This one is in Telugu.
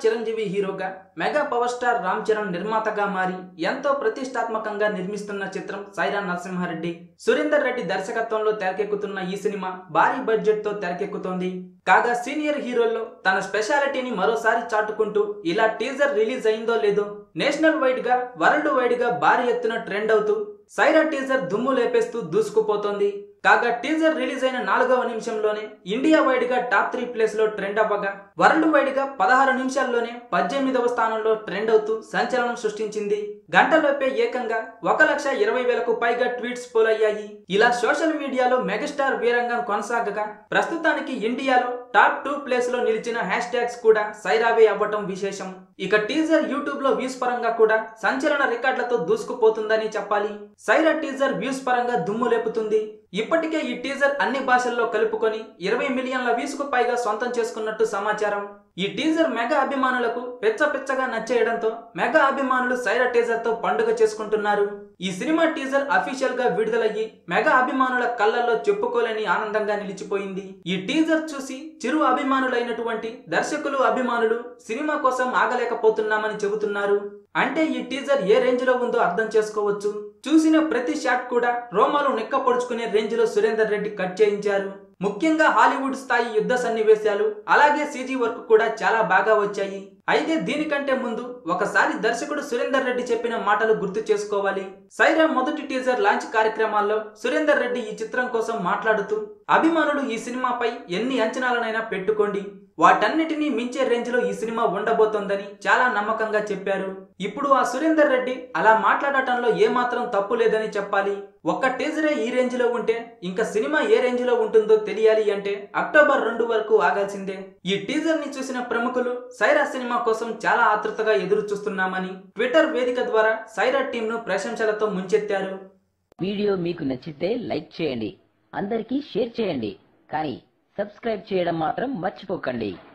చిరంజీవి హీరోగా mega power star Ram Charan నిర్మాతగా మారి ఎంతో ప్రతిష్టాత్మకంగా నిర్మిస్తున్న చిత్రం సైరా నరసింహారెడ్డి సురేందర్ రెడ్డి దర్శకత్వంలో తెరకెక్కుతున్న ఈ సినిమా భారీ బడ్జెట్ తో తెరకెక్కుతోంది కాగా సీనియర్ హీరోల్లో తన స్పెషాలిటీని మరోసారి చాటుకుంటూ ఇలా టీజర్ రిలీజ్ అయిందో లేదో నేషనల్ వైడ్ గా వరల్డ్ వైడ్ గా భారీ ఎత్తున ట్రెండ్ అవుతూ సైరా టీజర్ దుమ్ము లేపేస్తూ దూసుకుపోతోంది కాగా టీజర్ రిలీజ్ అయిన నాలుగవ నిమిషంలోనే ఇండియా వైడ్ గా టాప్ త్రీ ప్లేస్ లో ట్రెండ్ అవ్వగా వరల్డ్ వైడ్ గా పదహారు నిమిషాల్లోనే పద్దెనిమిదవ స్థానంలో ట్రెండ్ అవుతూ సంచలనం సృష్టించింది గంటలోపే ఏకంగా ఒక లక్ష ఇరవై వేలకు పైగా ట్వీట్స్ పోలయ్యాయి ఇలా సోషల్ మీడియాలో మెగాస్టార్ వీరంగం కొనసాగగా ప్రస్తుతానికి ఇండియాలో టాప్ టూ ప్లేస్ లో నిలిచిన హ్యాష్ ట్యాగ్స్ కూడా సైరావే అవ్వటం విశేషం ఇక టీజర్ యూట్యూబ్ లో వ్యూస్ పరంగా కూడా సంచలన రికార్డులతో దూసుకుపోతుందని చెప్పాలి సైరా టీజర్ వ్యూస్ పరంగా దుమ్ము లేపుతుంది ఇప్పటికే ఈ టీజర్ అన్ని భాషల్లో కలుపుకొని ఇరవై మిలియన్ల వ్యూస్ కు పైగా సొంతం చేసుకున్నట్టు సమాచారం ఈ టీజర్ మెగా అభిమానులకు పెచ్చ పెచ్చగా నచ్చేయడంతో మెగా అభిమానులు సైరా టీజర్ తో పండుగ చేసుకుంటున్నారు ఈ సినిమా టీజర్ అఫీషియల్ గా విడుదలయ్యి మెగా అభిమానుల కళ్ళల్లో చెప్పుకోలేని ఆనందంగా నిలిచిపోయింది ఈ టీజర్ చూసి చిరు అభిమానులైనటువంటి దర్శకులు అభిమానులు సినిమా కోసం ఆగలేకపోతున్నామని చెబుతున్నారు అంటే ఈ టీజర్ ఏ రేంజ్ లో ఉందో అర్థం చేసుకోవచ్చు చూసిన ప్రతి షాట్ కూడా రోమాలు నిక్క పొడుచుకునే రేంజ్ లో సురేందర్ రెడ్డి కట్ చేయించారు ముఖ్యంగా హాలీవుడ్ స్థాయి యుద్ధ సన్నివేశాలు అలాగే సీజీ వర్క్ కూడా చాలా బాగా వచ్చాయి అయితే దీనికంటే ముందు ఒకసారి దర్శకుడు సురేందర్ రెడ్డి చెప్పిన మాటలు గుర్తు చేసుకోవాలి సైరా మొదటి టీజర్ లాంచ్ కార్యక్రమాల్లో సురేందర్ రెడ్డి ఈ చిత్రం కోసం మాట్లాడుతూ అభిమానులు ఈ సినిమాపై ఎన్ని అంచనాలనైనా పెట్టుకోండి వాటన్నిటినీ మించే రేంజ్ లో ఈ సినిమా ఉండబోతోందని చాలా నమ్మకంగా చెప్పారు ఇప్పుడు ఆ సురేందర్ రెడ్డి అలా మాట్లాడటంలో ఏమాత్రం తప్పు లేదని చెప్పాలి ఒక్క టీజరే ఈ రేంజ్ లో ఉంటే ఇంకా సినిమా ఏ రేంజ్ లో ఉంటుందో తెలియాలి అంటే అక్టోబర్ రెండు వరకు ఆగాల్సిందే ఈ టీజర్ ని చూసిన ప్రముఖులు సైరా సినిమా కోసం చాలా ఆతృతగా ఎదురు చూస్తున్నామని ట్విట్టర్ వేదిక ద్వారా సైరా టీం ను ప్రశంసలతో ముంచెత్తారు వీడియో మీకు నచ్చితే లైక్ చేయండి అందరికీ షేర్ చేయండి కానీ సబ్స్క్రైబ్ చేయడం మాత్రం మర్చిపోకండి